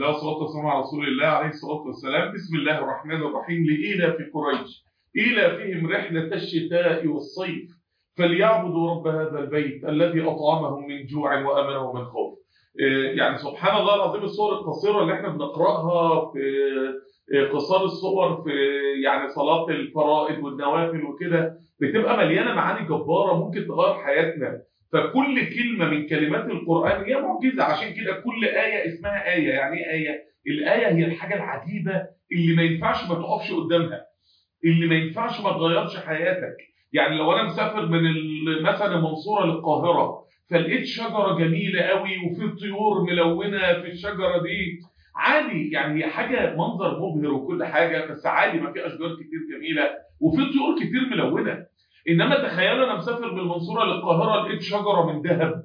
الله والصلاة والسلام على رسول الله عليه الصلاة والسلام بسم الله الرحمن الرحيم لإيلاف قريش إيلافهم رحلة الشتاء والصيف فليعبدوا رب هذا البيت الذي أطعمهم من جوع وأمنهم من خوف يعني سبحان الله العظيم الصور القصيرة اللي احنا بنقرأها في قصار الصور في يعني صلاة الفرائض والنوافل وكده بتبقى مليانة معاني جبارة ممكن تغير حياتنا فكل كلمة من كلمات القرآن هي معجزة عشان كده كل آية اسمها آية يعني ايه آية؟ الآية هي الحاجة العجيبة اللي ما ينفعش ما تقفش قدامها اللي ما ينفعش ما تغيرش حياتك يعني لو أنا مسافر من مثلا المنصورة للقاهرة فلقيت شجرة جميلة قوي وفي طيور ملونة في الشجرة دي عادي يعني هي حاجة منظر مبهر وكل حاجة بس عادي ما في أشجار كتير جميلة وفي طيور كتير ملونة انما تخيل انا مسافر من المنصوره للقاهره لقيت شجره من ذهب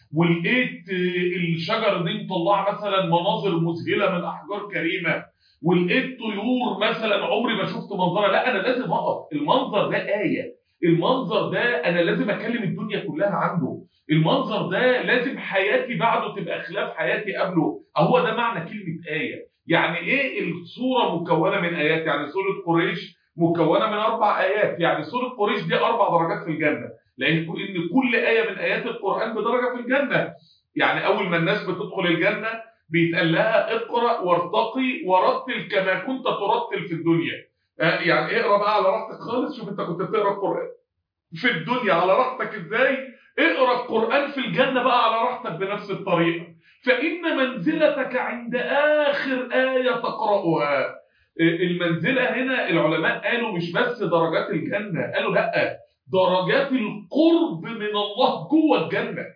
ولقيت الشجره دي مطلعه مثلا مناظر مذهله من احجار كريمه ولقيت طيور مثلا عمري ما شفت منظرها لا انا لازم اقف المنظر ده ايه المنظر ده انا لازم اكلم الدنيا كلها عنده المنظر ده لازم حياتي بعده تبقى خلاف حياتي قبله هو ده معنى كلمه ايه يعني ايه الصوره مكونه من ايات يعني سوره قريش مكونه من اربع ايات يعني سوره قريش دي اربع درجات في الجنه لان ان كل ايه من ايات القران بدرجه في الجنه يعني اول ما الناس بتدخل الجنه بيتقال لها اقرا وارتقي ورتل كما كنت ترتل في الدنيا يعني اقرا بقى على راحتك خالص شوف انت كنت بتقرا القران في الدنيا على راحتك ازاي اقرا القران في الجنه بقى على راحتك بنفس الطريقه فان منزلتك عند اخر ايه تقراها المنزلة هنا العلماء قالوا مش بس درجات الجنة قالوا لا درجات القرب من الله جوه الجنة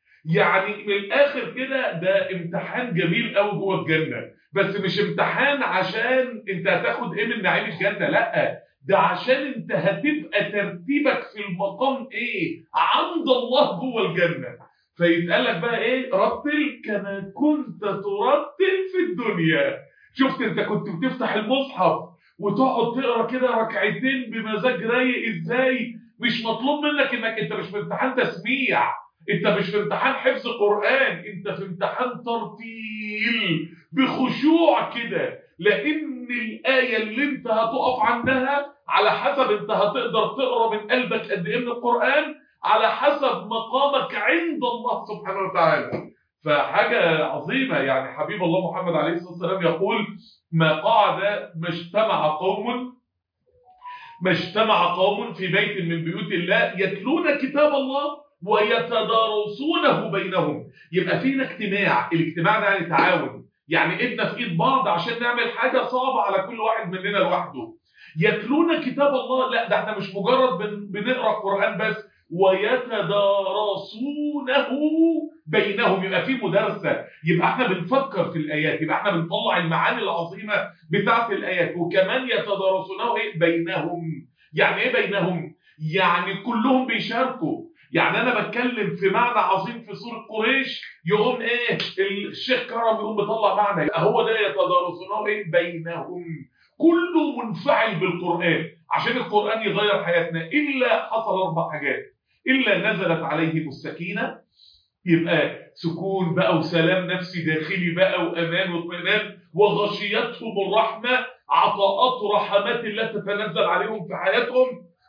يعني من الآخر كده ده امتحان جميل قوي جوه الجنة بس مش امتحان عشان انت هتاخد ايه من نعيم الجنة لا ده عشان انت هتبقى ترتيبك في المقام ايه عند الله جوه الجنة فيتقال لك بقى ايه رتل كما كنت ترتل في الدنيا شفت انت كنت بتفتح المصحف وتقعد تقرا كده ركعتين بمزاج رايق ازاي مش مطلوب منك انك انت مش في امتحان تسميع انت مش في امتحان حفظ قران انت في امتحان ترتيل بخشوع كده لان الايه اللي انت هتقف عندها على حسب انت هتقدر تقرا من قلبك قد ايه من القران على حسب مقامك عند الله سبحانه وتعالى فحاجة عظيمة يعني حبيب الله محمد عليه الصلاة والسلام يقول ما قعد ما اجتمع قوم ما اجتمع قوم في بيت من بيوت الله يتلون كتاب الله ويتدارسونه بينهم يبقى فينا اجتماع الاجتماع ده يعني تعاون يعني ايدنا في ايد بعض عشان نعمل حاجة صعبة على كل واحد مننا لوحده يتلون كتاب الله لا ده احنا مش مجرد بنقرا القرآن بس ويتدارسونه بينهم يبقى في مدارسة يبقى احنا بنفكر في الآيات يبقى احنا بنطلع المعاني العظيمة بتاعت الآيات وكمان يتدارسونه ايه بينهم يعني ايه بينهم يعني كلهم بيشاركوا يعني انا بتكلم في معنى عظيم في سورة قريش يقوم ايه الشيخ كرم يقوم بيطلع معنى يبقى هو ده يتدارسونه ايه بينهم كله منفعل بالقرآن عشان القرآن يغير حياتنا إلا حصل أربع حاجات إلا نزلت عليهم السكينة يبقى سكون بقى وسلام نفسي داخلي بقى وأمان واطمئنان وغشيتهم الرحمة عطاءات رحمات الله تتنزل عليهم في حياتهم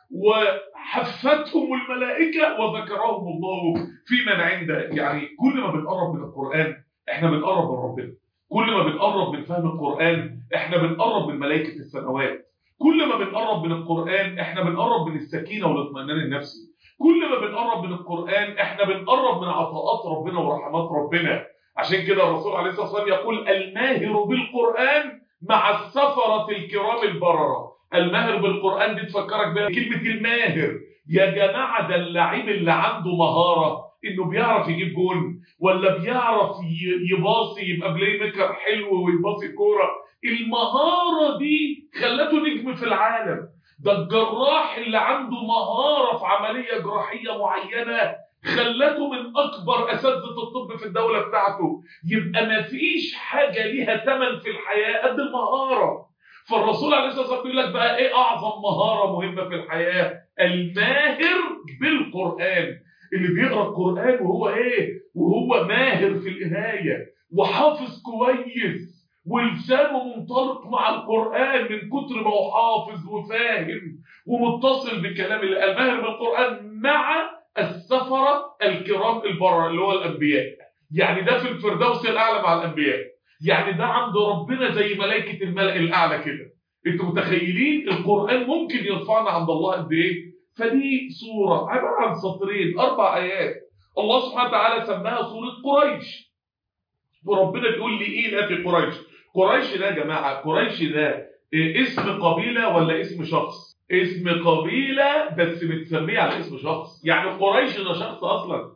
وحفتهم الملائكة وذكرهم الله في من عنده يعني كل ما بنقرب من القرآن احنا بنقرب من ربنا كل ما بنقرب من فهم القرآن احنا بنقرب من ملائكة السماوات كل ما بنقرب من القرآن احنا بنقرب من السكينة والاطمئنان النفسي كل ما بنقرب من القرآن احنا بنقرب من عطاءات ربنا ورحمات ربنا عشان كده الرسول عليه الصلاة والسلام يقول الماهر بالقرآن مع السفرة الكرام البررة الماهر بالقرآن دي تفكرك بها كلمة الماهر يا جماعة ده اللعيب اللي عنده مهارة انه بيعرف يجيب جون ولا بيعرف يباصي يبقى بلاي ميكر حلو ويباصي كوره المهاره دي خلته نجم في العالم ده الجراح اللي عنده مهاره في عمليه جراحيه معينه خلته من اكبر اساتذه الطب في الدوله بتاعته يبقى مفيش حاجه ليها ثمن في الحياه قد المهاره فالرسول عليه الصلاه والسلام بيقول لك بقى ايه اعظم مهاره مهمه في الحياه الماهر بالقران اللي بيقرا القران وهو ايه وهو ماهر في القرايه وحافظ كويس ولسانه منطلق مع القرآن من كتر ما هو حافظ وفاهم ومتصل بكلام الله الماهر بالقرآن مع السفرة الكرام البرر اللي هو الأنبياء يعني ده في الفردوس الأعلى مع الأنبياء يعني ده عند ربنا زي ملائكة الملأ الأعلى كده انتوا متخيلين القرآن ممكن يرفعنا عند الله قد ايه فدي سورة عبارة عن سطرين أربع آيات الله سبحانه وتعالى سماها سورة قريش وربنا بيقول لي ايه لا في قريش قريش ده يا جماعة قريش ده إيه اسم قبيلة ولا اسم شخص اسم قبيلة بس متسميه على اسم شخص يعني قريش ده شخص أصلا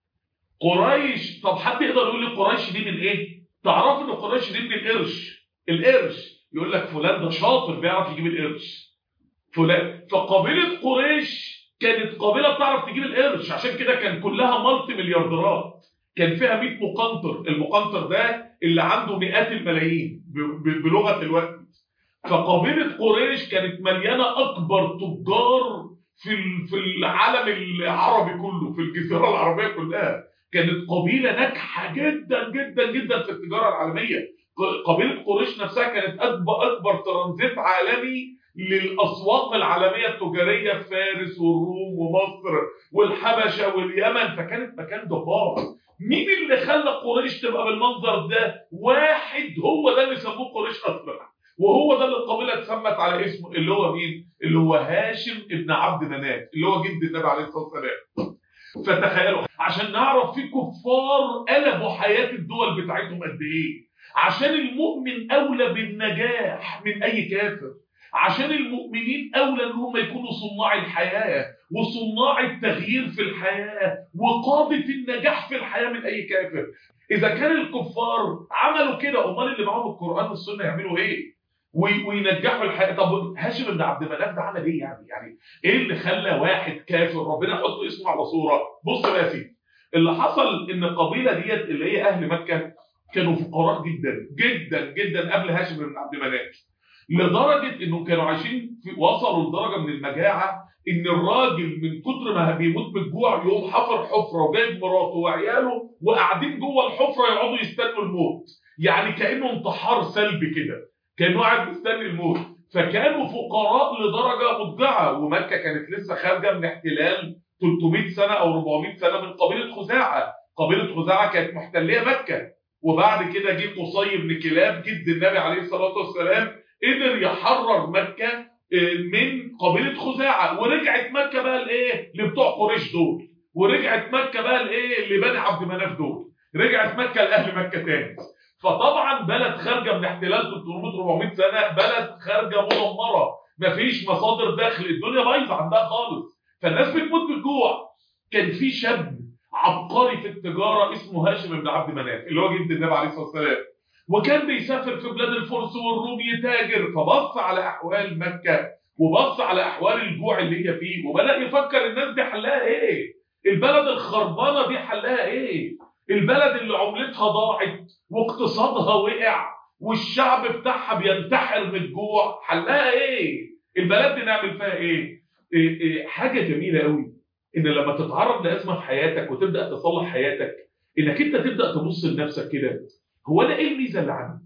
قريش طب حد يقدر يقول لي قريش دي من ايه تعرفوا ان قريش دي من القرش القرش يقول لك فلان ده شاطر بيعرف يجيب القرش فلان فقبيلة قريش كانت قبيلة بتعرف تجيب القرش عشان كده كان كلها مالتي مليارديرات كان فيها 100 مقنطر المقنطر ده اللي عنده مئات الملايين بلغة الوقت فقبيلة قريش كانت مليانة أكبر تجار في في العالم العربي كله في الجزيرة العربية كلها كانت قبيلة ناجحة جدا جدا جدا في التجارة العالمية قبيلة قريش نفسها كانت أكبر أكبر ترانزيت عالمي للأسواق العالمية التجارية في فارس والروم ومصر والحبشة واليمن فكانت مكان جبار مين اللي خلى قريش تبقى بالمنظر ده واحد هو ده اللي سموه قريش أصلا وهو ده اللي القبيلة اتسمت على اسمه اللي هو مين اللي هو هاشم ابن عبد مناف اللي هو جد النبي عليه الصلاة والسلام فتخيلوا عشان نعرف في كفار قلبوا حياة الدول بتاعتهم قد ايه عشان المؤمن اولى بالنجاح من اي كافر عشان المؤمنين اولى ان هم يكونوا صناع الحياه وصناع التغيير في الحياه وقاده النجاح في الحياه من اي كافر اذا كان الكفار عملوا كده امال اللي معاهم القران والسنه يعملوا ايه وينجحوا الحياه طب هاشم بن عبد مناف ده عمل ايه يعني يعني ايه اللي خلى واحد كافر ربنا يحط اسمه على صوره بص بقى يا سيدي اللي حصل ان القبيله ديت اللي هي اهل مكه كانوا فقراء جدا جدا جدا قبل هاشم بن عبد مناف لدرجه انهم كانوا عايشين في وصلوا لدرجه من المجاعه ان الراجل من كتر ما بيموت بالجوع يقوم حفر حفره وجايب مراته وعياله وقاعدين جوه الحفره يقعدوا يستنوا الموت يعني كانه انتحار سلبي كده كانه قاعد مستني الموت فكانوا فقراء لدرجه مضجعه ومكه كانت لسه خارجه من احتلال 300 سنه او 400 سنه من قبيله خزاعه قبيله خزاعه كانت محتليه مكه وبعد كده جه قصي بن كلاب جد النبي عليه الصلاه والسلام قدر يحرر مكه من قبيله خزاعه ورجعت مكه بقى لايه لبتوع قريش دول ورجعت مكه بقى لايه لبني عبد مناف دول رجعت مكه لاهل مكه تاني فطبعا بلد خارجه من احتلال 300 400 سنه بلد خارجه مدمره مفيش مصادر دخل الدنيا بايظه عندها خالص فالناس بتموت بالجوع كان في شاب عبقري في التجاره اسمه هاشم بن عبد مناف اللي هو جد النبي عليه الصلاه والسلام وكان بيسافر في بلاد الفرس والروم يتاجر فبص على احوال مكه وبص على احوال الجوع اللي هي فيه وبدا يفكر الناس دي حلها ايه البلد الخربانه دي حلها ايه البلد اللي عملتها ضاعت واقتصادها وقع والشعب بتاعها بينتحر من الجوع حلها ايه البلد دي نعمل فيها ايه, إيه, إيه حاجه جميله قوي ان لما تتعرض لازمه في حياتك وتبدا تصلح حياتك انك انت تبدا تبص لنفسك كده هو انا ايه الميزه اللي عندي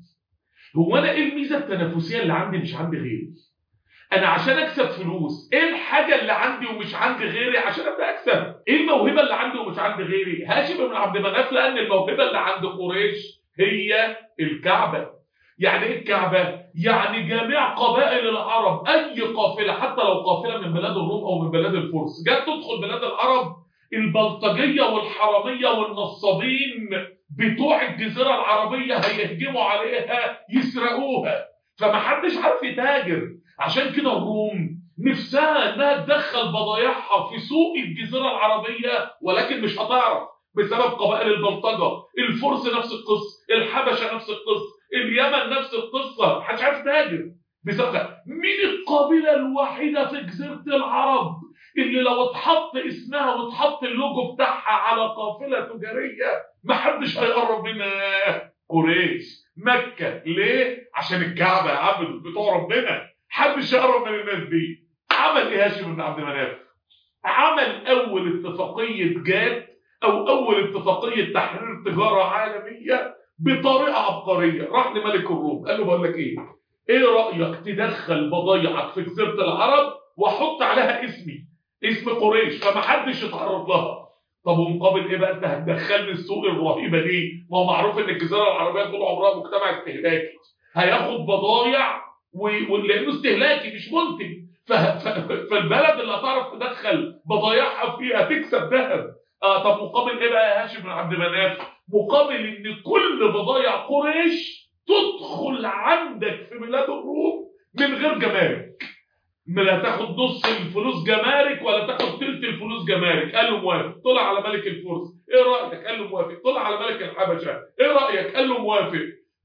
هو انا ايه الميزه التنافسيه اللي عندي مش عند غيري انا عشان اكسب فلوس ايه الحاجه اللي عندي ومش عند غيري عشان ابدا اكسب ايه الموهبه اللي عندي ومش عند غيري هاشم بن عبد مناف لان الموهبه اللي عند قريش هي الكعبه يعني ايه الكعبه يعني جميع قبائل العرب اي قافله حتى لو قافله من بلاد الروم او من بلاد الفرس جت تدخل بلاد العرب البلطجيه والحراميه والنصابين بتوع الجزيره العربيه هيهجموا عليها يسرقوها فمحدش عارف يتاجر عشان كده الروم نفسها انها تدخل بضايعها في سوق الجزيره العربيه ولكن مش هتعرف بسبب قبائل البلطجه الفرس نفس القصه الحبشه نفس القصه اليمن نفس القصه محدش عارف تاجر بسبب مين القبيله الوحيده في جزيره العرب اللي لو اتحط اسمها واتحط اللوجو بتاعها على قافله تجاريه محدش هيقرب منها قريش مكه ليه عشان الكعبه يا عم بتوع ربنا محدش يقرب من الناس دي عمل ايه هاشم بن عبد مناف عمل اول اتفاقيه جاد او اول اتفاقيه تحرير تجاره عالميه بطريقه عبقريه راح لملك الروم قال له بقول لك ايه ايه رايك تدخل بضايعك في جزيره العرب واحط عليها اسمي اسم قريش فمحدش يتعرض لها طب ومقابل ايه بقى انت هتدخلني السوق الرهيبه دي ما هو معروف ان الجزيره العربيه طول عمرها مجتمع استهلاكي هياخد بضايع و... لانه استهلاكي مش منتج ف... ف... فالبلد اللي هتعرف تدخل بضايعها فيها تكسب ذهب آه طب مقابل ايه بقى يا هاشم بن عبد مناف مقابل ان كل بضايع قريش تدخل عندك في بلاد الروم من غير جمارك لا تاخد نص الفلوس جمارك ولا تاخد تلت الفلوس جمارك قال له موافق طلع على ملك الفرس ايه رايك قال له موافق طلع على ملك الحبشه ايه رايك قال له موافق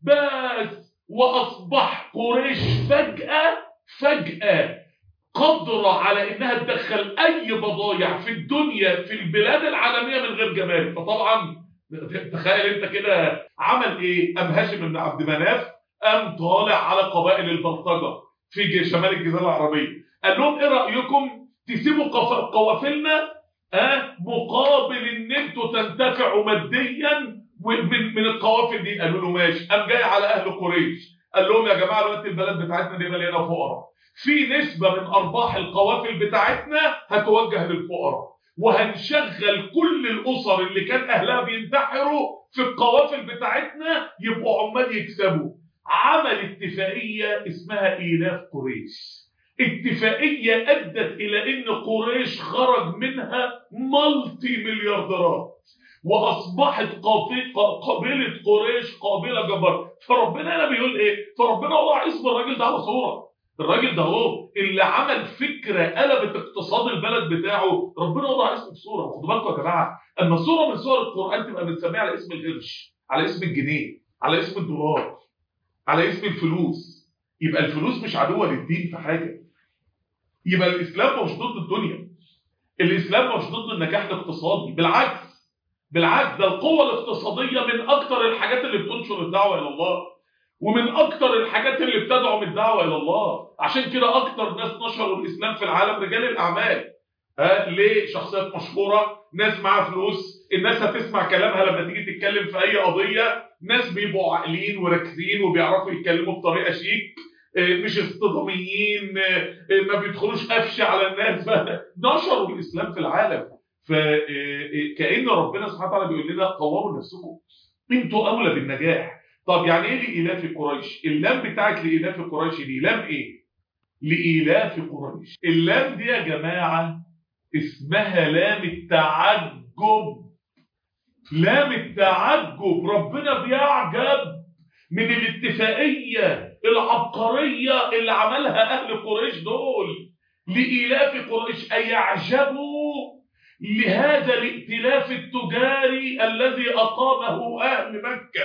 بس واصبح قريش فجاه فجاه قادره على انها تدخل اي بضايع في الدنيا في البلاد العالميه من غير جمارك فطبعا تخيل انت كده عمل ايه قام هاشم بن عبد مناف قام طالع على قبائل البلطجه في شمال الجزيره العربيه قال لهم ايه رايكم تسيبوا قوافلنا اه مقابل ان انتوا تنتفعوا ماديا من من القوافل دي قالوا له ماشي قام جاي على اهل قريش قال لهم يا جماعه دلوقتي البلد بتاعتنا دي مليانه فقراء في نسبه من ارباح القوافل بتاعتنا هتوجه للفقراء وهنشغل كل الاسر اللي كان اهلها بينتحروا في القوافل بتاعتنا يبقوا عمال يكسبوا عمل اتفاقيه اسمها ايلاف قريش اتفاقيه ادت الى ان قريش خرج منها مالتي مليارديرات واصبحت قبيله قريش قابله جبار فربنا هنا بيقول ايه فربنا وضع اسم الراجل ده على صوره الراجل ده هو اللي عمل فكره قلبت اقتصاد البلد بتاعه ربنا وضع اسم الصوره خدوا بالكم يا جماعه اما صوره من صور القران تبقى بنسميها على اسم القرش على اسم الجنيه على اسم الدولار على اسم الفلوس يبقى الفلوس مش عدوه للدين في حاجه يبقى الاسلام مش ضد الدنيا الاسلام مش ضد النجاح الاقتصادي بالعكس بالعكس ده القوه الاقتصاديه من اكتر الحاجات اللي بتنشر الدعوه الى الله ومن اكتر الحاجات اللي بتدعم الدعوه الى الله عشان كده اكتر ناس نشروا الاسلام في العالم رجال الاعمال ها ليه شخصيات مشهوره ناس معاها فلوس الناس هتسمع كلامها لما تيجي تتكلم في اي قضيه ناس بيبقوا عاقلين وراكزين وبيعرفوا يتكلموا بطريقه شيك مش اصطداميين ما بيدخلوش قفش على الناس نشروا الاسلام في العالم فكأن ربنا سبحانه وتعالى بيقول لنا طوروا نفسكم انتوا اولى بالنجاح طب يعني ايه لإيلاف قريش اللام بتاعت لإيلاف قريش دي لام ايه لإيلاف قريش اللام دي يا جماعة اسمها لام التعجب لام التعجب ربنا بيعجب من الاتفاقية العبقرية اللي عملها أهل قريش دول لإيلاف قريش أي يعجبوا لهذا الائتلاف التجاري الذي أقامه أهل مكة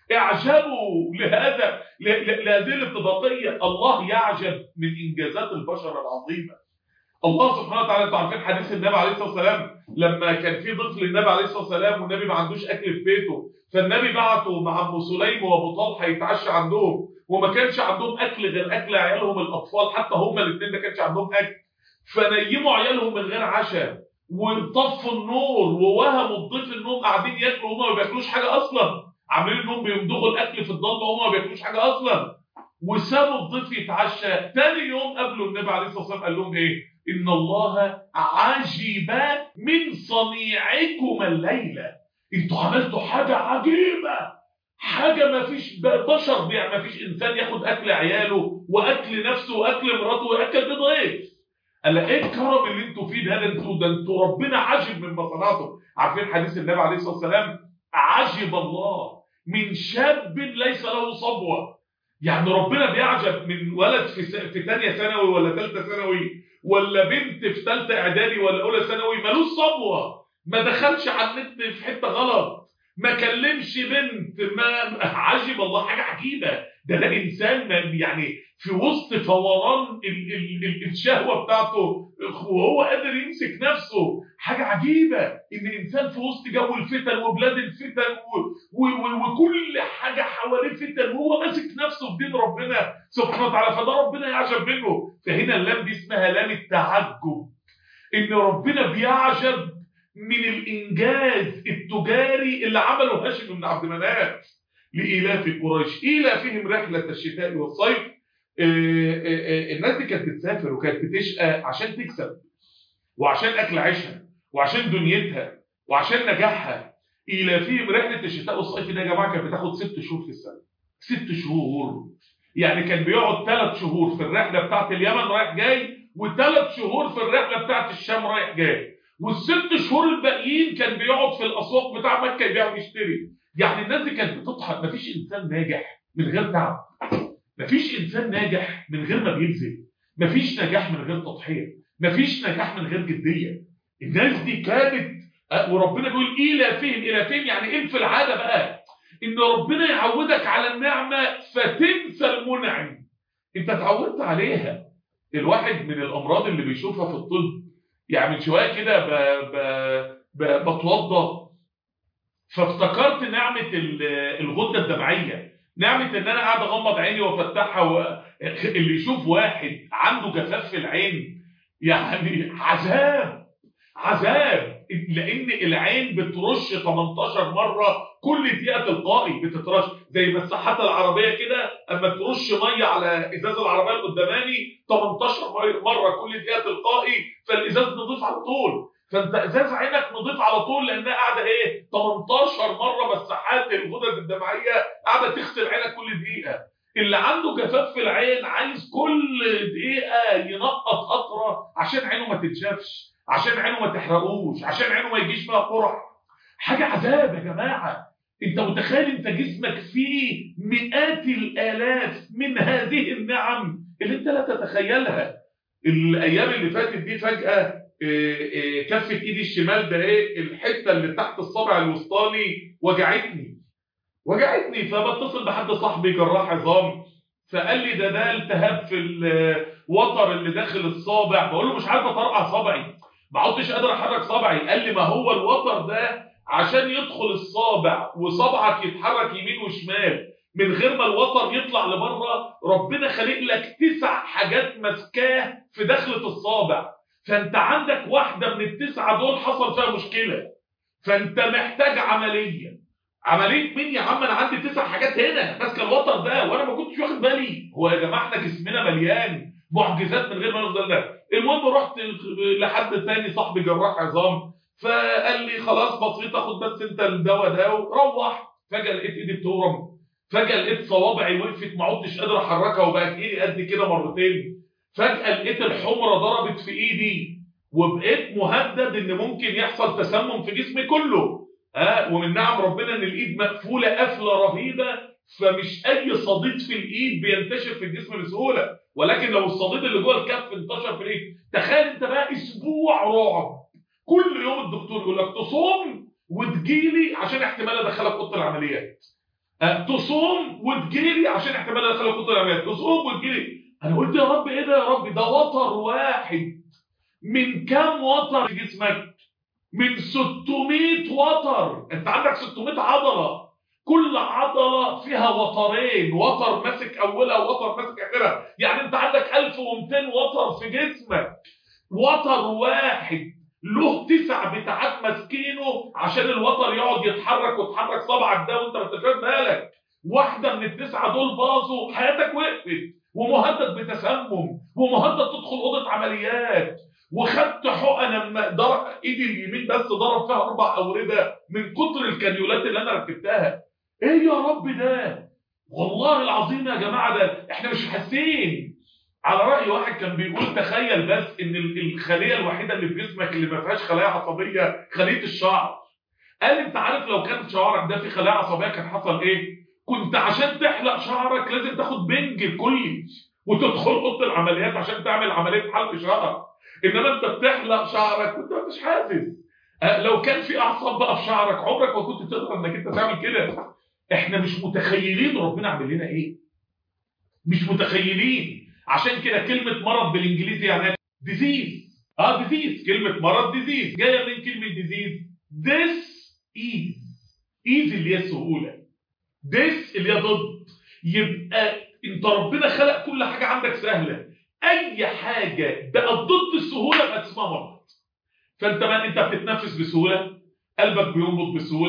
اعجبوا لهذا لهذه الاتفاقية الله يعجب من إنجازات البشر العظيمة الله سبحانه وتعالى انتوا عارفين حديث النبي عليه الصلاه والسلام لما كان في ضيف للنبي عليه الصلاه والسلام والنبي ما عندوش اكل في بيته فالنبي بعته مع ام سليم وابو طلحه يتعشى عندهم وما كانش عندهم اكل غير اكل عيالهم الاطفال حتى هم الاثنين ما كانش عندهم اكل فنيموا عيالهم من غير عشاء وطفوا النور ووهموا الضيف انهم قاعدين ياكلوا وهم ما بياكلوش حاجه اصلا عاملين انهم بيمضغوا الاكل في الضلمه وهم ما بياكلوش حاجه اصلا وسابوا الضيف يتعشى تاني يوم قابلوا النبي عليه الصلاه والسلام قال لهم ايه ان الله عجب من صنيعكم الليله انتوا عملتوا حاجه عجيبه حاجه ما فيش بشر بيع ما فيش انسان ياخد اكل عياله واكل نفسه واكل مراته واكل بضيف قال ايه الكرم اللي انتوا فيه ده ده انتوا ده انتوا ربنا عجب مما صنعتم عارفين حديث النبي عليه الصلاه والسلام عجب الله من شاب ليس له صبوه يعني ربنا بيعجب من ولد في س... في ثانيه ثانوي ولا ثالثه ثانوي ولا بنت في ثالثه اعدادي ولا اولى ثانوي ملوش صبوه ما دخلش على النت في حته غلط ما كلمش بنت ما عجب الله حاجه عجيبه ده ده انسان يعني في وسط فوران ال ال ال الشهوه بتاعته وهو قادر يمسك نفسه حاجه عجيبه ان انسان في وسط جو الفتن وبلاد الفتن و و و وكل حاجه حواليه فتن وهو ماسك نفسه في دين ربنا سبحانه وتعالى فده ربنا يعجب منه فهنا اللام دي اسمها لام التعجب ان ربنا بيعجب من الانجاز التجاري اللي عمله هاشم بن عبد مناف لإيلاف قريش إيلافهم رحلة الشتاء والصيف الناس دي كانت بتسافر وكانت بتشقى عشان تكسب وعشان أكل عيشها وعشان دنيتها وعشان نجاحها إيلافهم رحلة الشتاء والصيف دي يا جماعة كانت بتاخد ست شهور في السنة ست شهور يعني كان بيقعد ثلاث شهور في الرحلة بتاعت اليمن رايح جاي وثلاث شهور في الرحلة بتاعت الشام رايح جاي والست شهور الباقيين كان بيقعد في الأسواق بتاع مكة يبيع ويشتري يعني الناس دي كانت بتضحك مفيش إنسان ناجح من غير تعب مفيش إنسان ناجح من غير ما بيبذل مفيش نجاح من غير تضحية مفيش نجاح من غير جدية الناس دي كانت وربنا بيقول إيلافهم إيلافهم يعني إيه في العادة بقى إن ربنا يعودك على النعمة فتنسى المنعم أنت اتعودت عليها الواحد من الأمراض اللي بيشوفها في الطب يعني من شوية كده ب... ب... ب... بتوضى فافتكرت نعمة الغدة الدمعية نعمة ان انا قاعد اغمض عيني وافتحها و... اللي يشوف واحد عنده جفاف في العين يعني عذاب عذاب لان العين بترش 18 مرة كل دقيقة تلقائي بتترش زي ما الساحات العربية كده اما ترش مية على ازاز العربية القداماني 18 مرة كل دقيقة تلقائي فالازاز نضيف على طول فانت ازاز عينك نضيف على طول لانها قاعده ايه 18 مره مساحات الغدد الدمعيه قاعده تغسل عينك كل دقيقه اللي عنده جفاف في العين عايز كل دقيقه ينقط قطره عشان عينه ما تتشافش عشان عينه ما تحرقوش عشان عينه ما يجيش فيها قرح حاجه عذاب يا جماعه انت متخيل انت جسمك فيه مئات الالاف من هذه النعم اللي انت لا تتخيلها الايام اللي فاتت دي فجاه كفة ايدي الشمال ده ايه الحتة اللي تحت الصابع الوسطاني وجعتني وجعتني فبتصل بحد صاحبي جراح عظام فقال لي ده ده التهاب في الوتر اللي داخل الصابع بقول له مش عارف اطرقع صابعي ما عدتش قادر احرك صابعي قال لي ما هو الوتر ده عشان يدخل الصابع وصبعك يتحرك يمين وشمال من غير ما الوتر يطلع لبره ربنا خلق لك تسع حاجات ماسكاه في دخلة الصابع فانت عندك واحدة من التسعة دول حصل فيها مشكلة فانت محتاج عملية عملية مين يا عم انا عندي تسع حاجات هنا ماسكه الوتر ده وانا ما كنتش واخد بالي هو يا جماعه احنا جسمنا مليان معجزات من غير ما نفضل ده المهم رحت لحد تاني صاحبي جراح عظام فقال لي خلاص بسيطه خد بس انت الدواء ده وروح فجاه لقيت ايدي بتورم فجاه لقيت صوابعي وقفت ما عدتش قادر احركها وبقت ايدي قد كده مرتين فجأة لقيت الحمرة ضربت في ايدي وبقيت مهدد ان ممكن يحصل تسمم في جسمي كله ها ومن نعم ربنا ان الايد مقفولة قفلة رهيبة فمش اي صديد في الايد بينتشر في الجسم بسهولة ولكن لو الصديد اللي جوه الكف انتشر في الايد تخيل انت بقى اسبوع رعب كل يوم الدكتور يقول لك تصوم وتجيلي عشان احتمال ادخلك اوضه العمليات أه تصوم وتجيلي عشان احتمال ادخلك اوضه العمليات تصوم وتجيلي انا قلت يا رب ايه ده يا رب ده وتر واحد من كام وتر في جسمك من 600 وتر انت عندك 600 عضله كل عضله فيها وترين وتر ماسك اولها ووتر ماسك اخرها يعني انت عندك 1200 وتر في جسمك وتر واحد له تسع بتاعات ماسكينه عشان الوتر يقعد يتحرك وتحرك صبعك ده وانت ما انتش واخد بالك واحده من التسعه دول باظوا حياتك وقفت ومهدد بتسمم ومهدد تدخل اوضه عمليات وخدت حقنه لما ضرب ايدي اليمين بس ضرب فيها اربع اورده من كتر الكانيولات اللي انا ركبتها ايه يا رب ده والله العظيم يا جماعه ده احنا مش حاسين على راي واحد كان بيقول تخيل بس ان الخليه الوحيده اللي في جسمك اللي ما فيهاش خلايا عصبيه خليه الشعر قال انت عارف لو كان شعرك ده فيه خلايا عصبيه كان حصل ايه كنت عشان تحلق شعرك لازم تاخد بنج كلي وتدخل اوضه العمليات عشان تعمل عمليه حلق شعر انما انت بتحلق شعرك وانت مش حاسس أه لو كان في اعصاب بقى في شعرك عمرك ما كنت تقدر انك انت تعمل كده احنا مش متخيلين ربنا عامل لنا ايه مش متخيلين عشان كده كلمه مرض بالانجليزي يعني ديزيز اه ديزيز كلمه مرض ديزيز جايه من كلمه ديزيز ديس ايز ايز اللي هي السهوله ديس اللي هي ضد يبقى انت ربنا خلق كل حاجه عندك سهله اي حاجه بقت ضد السهوله بقت اسمها مرض فانت بقى انت بتتنفس بسهوله قلبك بينبض بسهوله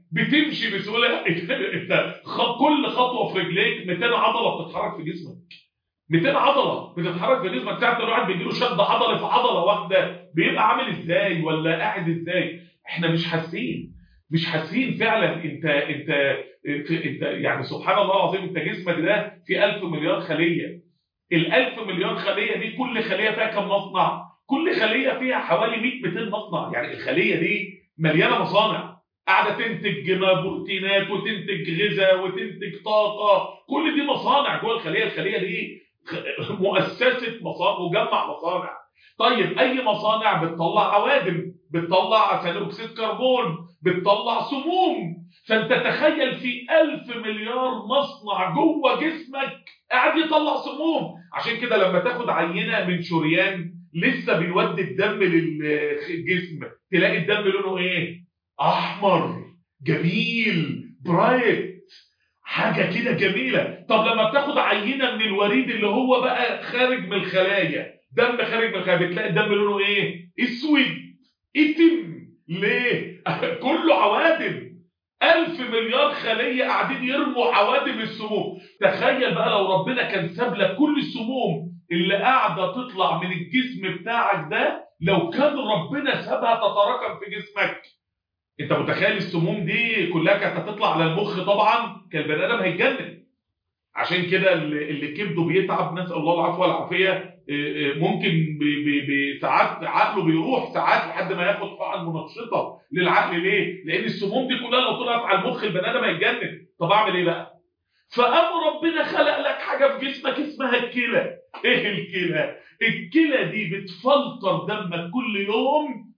بتمشي بسهوله انت خ- كل خطوه في رجليك 200 عضله بتتحرك في جسمك 200 عضله بتتحرك في جسمك ساعه ما الواحد بيجي له شد عضلي في عضله واحده بيبقى عامل ازاي ولا قاعد ازاي احنا مش حاسين مش حاسين فعلا انت انت انت, انت يعني سبحان الله العظيم انت جسمك ده في 1000 مليار خليه ال 1000 مليار خليه دي كل خليه فيها كم مصنع كل خليه فيها حوالي 100 200 مصنع يعني الخليه دي مليانه مصانع قاعده تنتج بروتينات وتنتج غذاء وتنتج طاقه كل دي مصانع جوه الخليه الخليه دي خ- مؤسسه مصانع مجمع مصانع طيب اي مصانع بتطلع عوادم بتطلع ثاني اكسيد كربون بتطلع سموم فانت تخيل في ألف مليار مصنع جوه جسمك قاعد يطلع سموم عشان كده لما تاخد عينه من شريان لسه بيودي الدم للجسم تلاقي الدم لونه ايه احمر جميل برايت حاجه كده جميله طب لما بتاخد عينه من الوريد اللي هو بقى خارج من الخلايا دم خارج من الخلايا بتلاقي الدم لونه ايه اسود اتم ليه كله عوادم ألف مليار خلية قاعدين يرموا عوادم السموم تخيل بقى لو ربنا كان ساب لك كل السموم اللي قاعدة تطلع من الجسم بتاعك ده لو كان ربنا سابها تتراكم في جسمك انت متخيل السموم دي كلها كانت هتطلع على المخ طبعا كان البني ادم هيتجنن عشان كده اللي اللي كبده بيتعب نسال الله العفو والعافيه إيه، إيه، ممكن ب- ب- ب- ساعات عقله بيروح ساعات لحد ما ياخد حقن منشطه للعقل ليه؟ لان السموم دي كلها لو طلعت على المخ البني ادم هيتجنن طب اعمل ايه بقى؟ فقام ربنا خلق لك حاجه في جسمك اسمها الكلى ايه الكلى؟ الكلى دي بتفلتر دمك كل يوم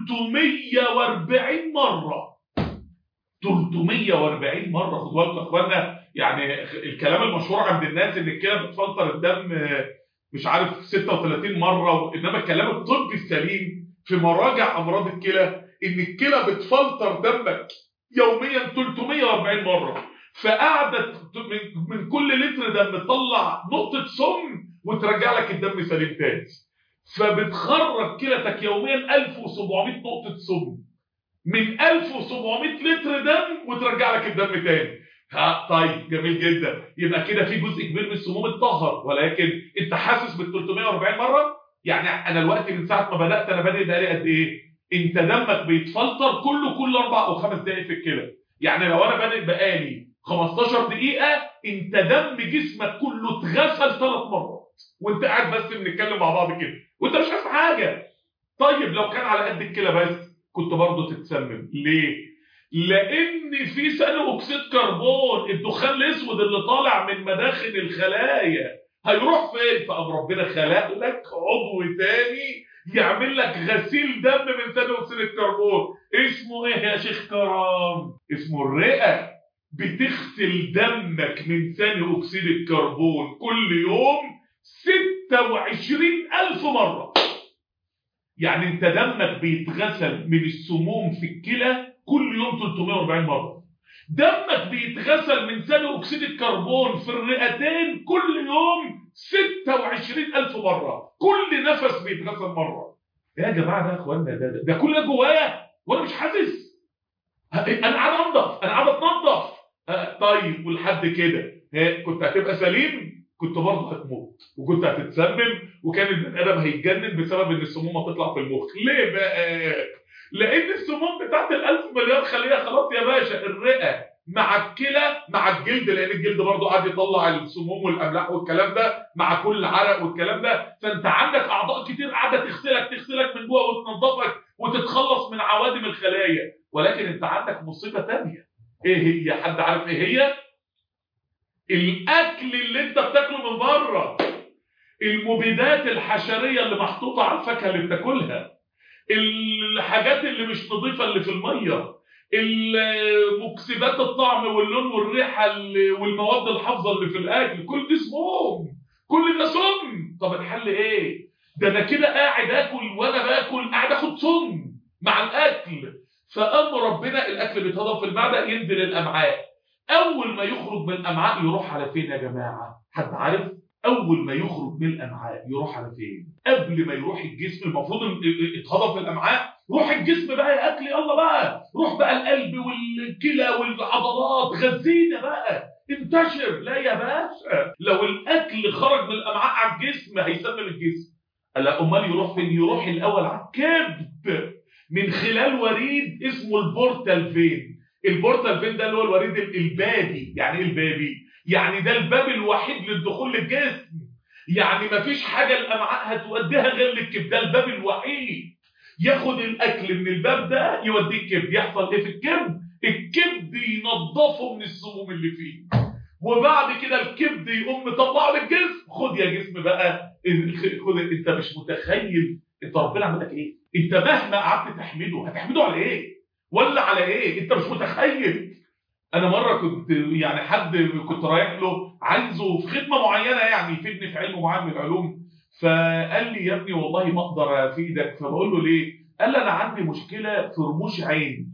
340 مره 340 مره خدوا بالكم يا اخوانا يعني الكلام المشهور عند الناس ان الكلى بتفلتر الدم آه، مش عارف 36 مره انما الكلام الطبي السليم في مراجع امراض الكلى ان الكلى بتفلتر دمك يوميا 340 مره فقعدت من, من كل لتر دم تطلع نقطه سم وترجع لك الدم سليم تاني فبتخرج كلتك يوميا 1700 نقطه سم من 1700 لتر دم وترجع لك الدم تاني ها طيب جميل جدا يبقى كده في جزء كبير من السموم اتطهر ولكن انت حاسس بال 340 مره يعني انا الوقت من ساعه ما بدات انا بادئ بقالي قد ايه انت دمك بيتفلتر كله كل اربع او خمس دقائق في الكلى يعني لو انا بادئ بقالي 15 دقيقه انت دم جسمك كله اتغسل ثلاث مرات وانت قاعد بس بنتكلم مع بعض كده وانت مش حاسس حاجه طيب لو كان على قد الكلى بس كنت برضه تتسمم ليه لان في ثاني اكسيد كربون الدخان الاسود اللي طالع من مداخل الخلايا هيروح فين فقام ربنا خلق لك عضو تاني يعمل لك غسيل دم من ثاني اكسيد الكربون اسمه ايه يا شيخ كرام اسمه الرئه بتغسل دمك من ثاني اكسيد الكربون كل يوم 26000 مره يعني انت دمك بيتغسل من السموم في الكلى كل يوم 340 مره دمك بيتغسل من ثاني اكسيد الكربون في الرئتين كل يوم 26000 مره كل نفس بيتغسل مره يا جماعه ده يا اخوانا ده, ده, ده كل ده جوايا وانا مش حاسس انا قاعد انضف انا قاعد اتنضف آه، طيب ولحد كده ها، كنت هتبقى سليم كنت برضه هتموت وكنت هتتسمم وكان البني ادم هيتجنن بسبب ان السموم هتطلع في المخ ليه بقى لان السموم بتاعت الألف مليار خليه خلاص يا باشا الرئه مع الكلى مع الجلد لان الجلد برضه قاعد يطلع السموم والاملاح والكلام ده مع كل عرق والكلام ده فانت عندك اعضاء كتير قاعده تغسلك تغسلك من جوه وتنظفك وتتخلص من عوادم الخلايا ولكن انت عندك مصيبه تانية ايه هي حد عارف ايه هي الاكل اللي انت بتاكله من بره المبيدات الحشريه اللي محطوطه على الفاكهه اللي بتاكلها الحاجات اللي مش نظيفه اللي في الميه المكسبات الطعم واللون والريحه اللي- والمواد الحافظه اللي في الاكل كل دي سموم كل ده سم طب الحل ايه ده انا كده قاعد اكل وانا باكل قاعد اخد سم مع الاكل فقام ربنا الاكل بيتهضم في المعده ينزل الامعاء اول ما يخرج من الامعاء يروح على فين يا جماعه حد عارف اول ما يخرج من الامعاء يروح على فين قبل ما يروح الجسم المفروض إن- اتهضم في الامعاء روح الجسم بقى يا اكل يلا بقى روح بقى القلب والكلى والعضلات غذينا بقى انتشر لا يا باشا لو الاكل خرج من الامعاء على الجسم هيسمم الجسم لا امال يروح فين يروح الاول على الكبد من خلال وريد اسمه البورتال فين البورتال فين ده اللي هو الوريد البابي يعني ايه البابي يعني ده الباب الوحيد للدخول للجسم يعني مفيش حاجه الامعاء هتوديها غير للكبد ده الباب الوحيد ياخد الاكل من الباب ده يوديه الكبد يحصل ايه في الكبد الكبد ينظفه من السموم اللي فيه وبعد كده الكبد يقوم مطلعه للجسم خد يا جسم بقى خد انت مش متخيل انت ربنا عمل لك ايه انت مهما قعدت تحمده هتحمده على ايه ولا على ايه انت مش متخيل انا مره كنت يعني حد كنت رايح له عايزه في خدمه معينه يعني يفيدني في علم معين من العلوم فقال لي يا ابني والله ما اقدر افيدك فبقول له ليه قال لي انا عندي مشكله في رموش عيني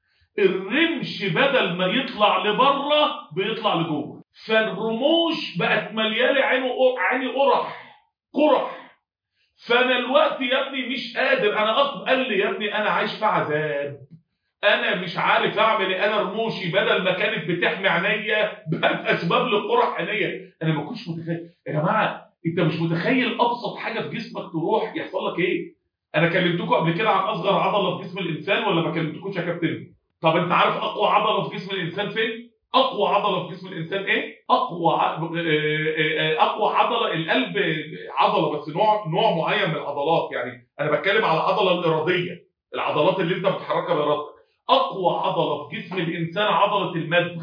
الرمش بدل ما يطلع لبره بيطلع لجوه فالرموش بقت مليانه عينه عيني قرح قرح فانا الوقت يا ابني مش قادر انا أصلا قال لي يا ابني انا عايش في عذاب انا مش عارف اعمل ايه انا رموشي بدل ما كانت بتحمي عينيا بقت اسباب لقرح عينيا انا ما كنتش متخيل يا جماعه انت مش متخيل ابسط حاجه في جسمك تروح يحصل لك ايه انا كلمتكم قبل كده عن اصغر عضله في جسم الانسان ولا ما كلمتكوش يا كابتن طب انت عارف اقوى عضله في جسم الانسان فين اقوى عضله في جسم الانسان ايه اقوى ع... اقوى عضله القلب عضله بس نوع نوع معين من العضلات يعني انا بتكلم على العضله الاراديه العضلات اللي انت بتحركها بارادتك اقوى عضله في جسم الانسان عضله المدغ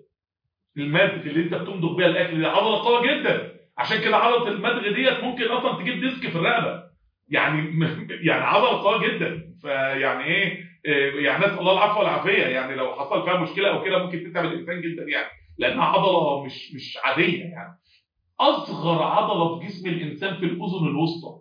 المدغ اللي انت بتمضغ بيها الاكل دي عضله قويه جدا عشان كده عضله المدغ ديت ممكن اصلا تجيب ديسك في الرقبه يعني يعني عضله قويه جدا فيعني ايه يعني نسال الله العفو والعافيه يعني لو حصل فيها مشكله او كده ممكن تتعب الانسان جدا يعني لانها عضله مش مش عاديه يعني اصغر عضله في جسم الانسان في الاذن الوسطى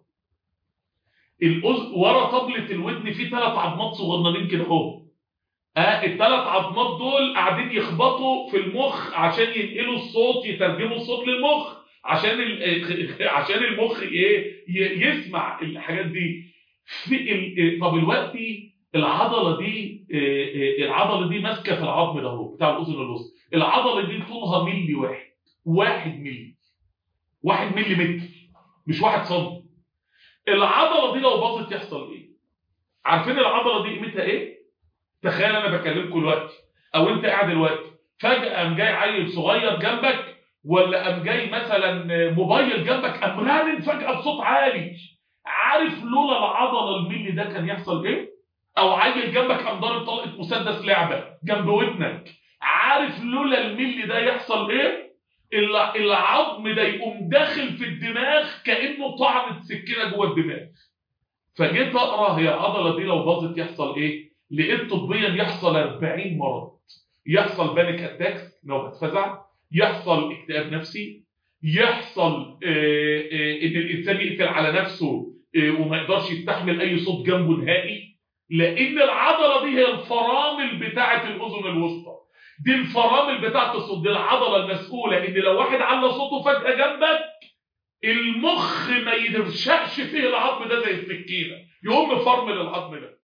الاذن ورا طبله الودن في ثلاث عظمات صغننين كده اهو اه الثلاث عظمات دول قاعدين يخبطوا في المخ عشان ينقلوا الصوت يترجموا الصوت للمخ عشان عشان المخ ايه يسمع الحاجات دي في طب دلوقتي العضله دي العضله دي ماسكه في العظم ده اهو بتاع الاذن الوسطى العضله دي طولها ملي واحد واحد ملي واحد ملي متر مش واحد سم العضله دي لو باظت يحصل ايه عارفين العضله دي قيمتها ايه تخيل انا بكلمكم دلوقتي او انت قاعد دلوقتي فجاه قام جاي عيل صغير جنبك ولا قام جاي مثلا موبايل جنبك قام رانن فجاه بصوت عالي عارف لولا العضله الملي ده كان يحصل ايه او عيل جنبك قام ضارب طلقه مسدس لعبه جنب ودنك عارف لولا الملي ده يحصل ايه العظم ده يقوم داخل في الدماغ كانه طعنه سكينه جوه الدماغ فجيت اقرا هي العضله دي لو باظت يحصل ايه لقيت طبيا يحصل 40 مرض يحصل بانيك اتاكس نوبه فزع يحصل اكتئاب نفسي يحصل آآ آآ ان الانسان يقفل على نفسه وما يقدرش يستحمل اي صوت جنبه نهائي لان العضله دي هي الفرامل بتاعه الاذن الوسطى دي الفرامل بتاعه الصوت دي العضله المسؤوله ان لو واحد على صوته فجاه جنبك المخ ما يرشقش فيه العظم ده زي السكينه يقوم مفرمل العظم ده